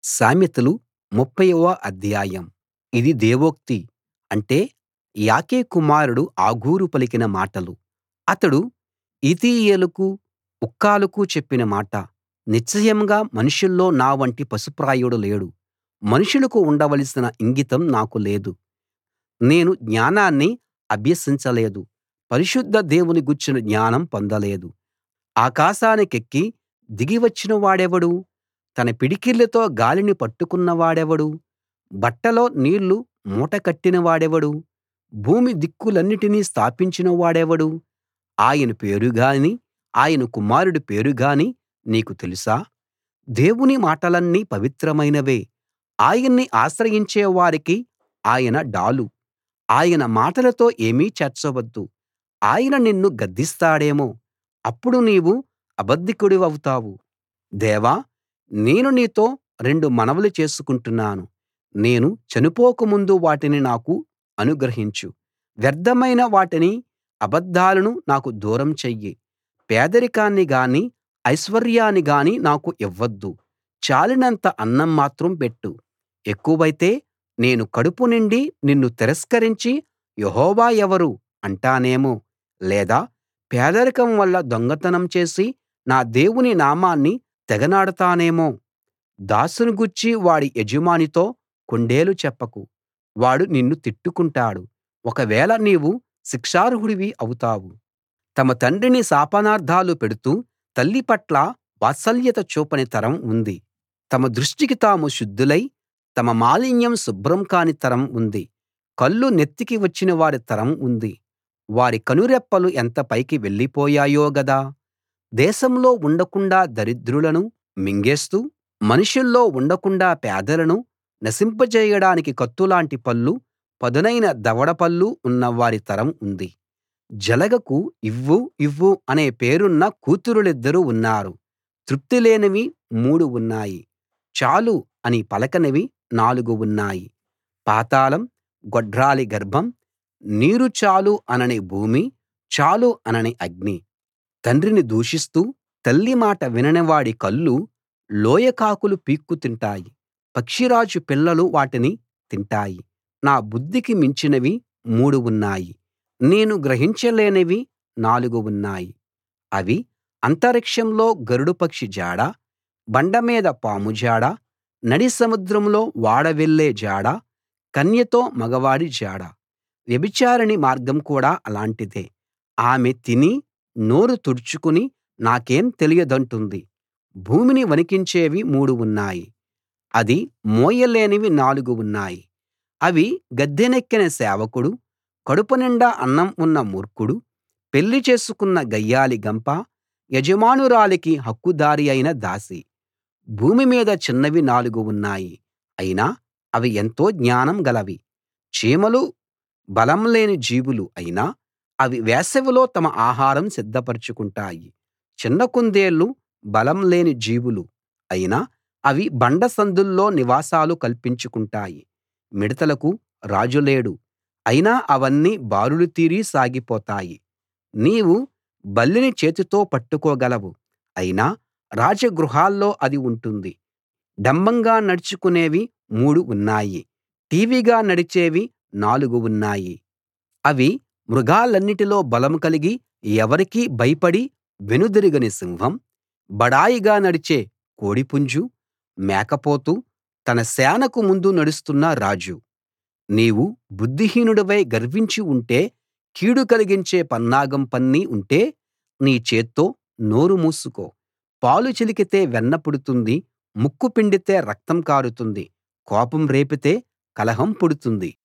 సామెతలు ముప్ఫైవ అధ్యాయం ఇది దేవోక్తి అంటే యాకే కుమారుడు ఆగూరు పలికిన మాటలు అతడు ఈతీయేలుకు ఉక్కాలుకు చెప్పిన మాట నిశ్చయంగా మనుషుల్లో నావంటి పశుప్రాయుడు లేడు మనుషులకు ఉండవలసిన ఇంగితం నాకు లేదు నేను జ్ఞానాన్ని అభ్యసించలేదు పరిశుద్ధ దేవుని గూర్చిన జ్ఞానం పొందలేదు ఆకాశానికెక్కి దిగి వచ్చిన వాడెవడు తన పిడికిళ్లతో గాలిని పట్టుకున్న వాడెవడు బట్టలో నీళ్లు మూట కట్టిన వాడెవడు భూమి దిక్కులన్నిటినీ స్థాపించిన వాడెవడు ఆయన పేరు గాని ఆయన కుమారుడి పేరు గాని నీకు తెలుసా దేవుని మాటలన్నీ పవిత్రమైనవే ఆయన్ని ఆశ్రయించే వారికి ఆయన డాలు ఆయన మాటలతో ఏమీ చేర్చవద్దు ఆయన నిన్ను గద్దిస్తాడేమో అప్పుడు నీవు అబద్ధికుడివౌతావు దేవా నేను నీతో రెండు మనవులు చేసుకుంటున్నాను నేను చనిపోక ముందు వాటిని నాకు అనుగ్రహించు వ్యర్థమైన వాటిని అబద్ధాలను నాకు దూరం చెయ్యి పేదరికాన్ని గానీ ఐశ్వర్యాన్ని గానీ నాకు ఇవ్వొద్దు చాలినంత అన్నం మాత్రం పెట్టు ఎక్కువైతే నేను కడుపు నిండి నిన్ను తిరస్కరించి యెహోవా ఎవరు అంటానేమో లేదా పేదరికం వల్ల దొంగతనం చేసి నా దేవుని నామాన్ని తెగనాడతానేమో దాసుని గూర్చి వాడి యజమానితో కొండేలు చెప్పకు వాడు నిన్ను తిట్టుకుంటాడు ఒకవేళ నీవు శిక్షార్హుడివి అవుతావు తమ తండ్రిని శాపనార్థాలు పెడుతూ తల్లి పట్ల వాత్సల్యత చూపని తరం ఉంది తమ దృష్టికి తాము శుద్ధులై తమ మాలిన్యం శుభ్రం కాని తరం ఉంది కళ్ళు నెత్తికి వచ్చిన వారి తరం ఉంది వారి కనురెప్పలు ఎంత పైకి వెళ్ళిపోయాయో గదా దేశంలో ఉండకుండాా దరిద్రులను మింగేస్తూ మనుషుల్లో ఉండకుండాా పేదలను నశింపజేయడానికి కత్తులాంటి పళ్ళు పదునైన దవడ పళ్ళు ఉన్నవారి తరం ఉంది జలగకు ఇవ్వు ఇవ్వు అనే పేరున్న కూతురులిద్దరు ఉన్నారు తృప్తి లేనివి మూడు ఉన్నాయి చాలు అని పలకనివి నాలుగు ఉన్నాయి పాతాళం గొడ్రాలి గర్భం నీరు చాలు అనని భూమి చాలు అనని అగ్ని తండ్రిని దూషిస్తూ తల్లి మాట విననివాడి కళ్ళు లోయ కాకులు పీక్కు తింటాయి పక్షిరాజు పిల్లలు వాటిని తింటాయి నా బుద్ధికి మించినవి మూడు ఉన్నాయి నేను గ్రహించలేనివి నాలుగు ఉన్నాయి అవి అంతరిక్షంలో గరుడ పక్షి జాడ బండ మీద పాము జాడ నడి సముద్రంలో ఓడ వెళ్ళే జాడ కన్యతో మగవాడి జాడ వ్యభిచారిణి మార్గం కూడా అలాంటిదే ఆమె తిని నోరు తుడుచుకుని నాకేం తెలియదంటుంది భూమిని వణికించేవి మూడు ఉన్నాయి అది మోయలేనివి నాలుగు ఉన్నాయి అవి గద్దెనెక్కిన సేవకుడు కడుపునిండా అన్నం ఉన్న మూర్ఖుడు పెళ్లి చేసుకున్న గయ్యాళి గంప యజమానురాలికి హక్కుదారి అయిన దాసి భూమి మీద చిన్నవి నాలుగు ఉన్నాయి అయినా అవి ఎంతో జ్ఞానం గలవి చీమలు బలం లేని జీవులు అయినా అవి వేసవిలో తమ ఆహారం సిద్ధపరచుకుంటాయి చిన్న కుందేళ్లు బలం లేని జీవులు అయినా అవి బండ సందుల్లో నివాసాలు కల్పించుకుంటాయి మిడతలకు రాజు లేడు అయినా అవన్నీ బారులు తీరి సాగిపోతాయి నీవు బల్లిని చేతితో పట్టుకోగలవు అయినా రాజగృహాల్లో అది ఉంటుంది డంబంగా నడుచుకునేవి మూడు ఉన్నాయి ఠీవిగా నడిచేవి నాలుగు ఉన్నాయి అవి మృగాలన్నిటిలో బలం కలిగి ఎవరికీ భయపడి వెనుదిరగని సింహం బడాయిగా నడిచే కోడిపుంజు మేకపోతు తన సేనకు ముందు నడుస్తున్న రాజు నీవు బుద్ధిహీనుడివై గర్వించి ఉంటే కీడు కలిగించే పన్నాగం పన్ని ఉంటే నీ చేత్తో నోరు మూసుకో పాలు చిలికితే వెన్న పుడుతుంది ముక్కు పిండితే రక్తం కారుతుంది కోపం రేపితే కలహం పుడుతుంది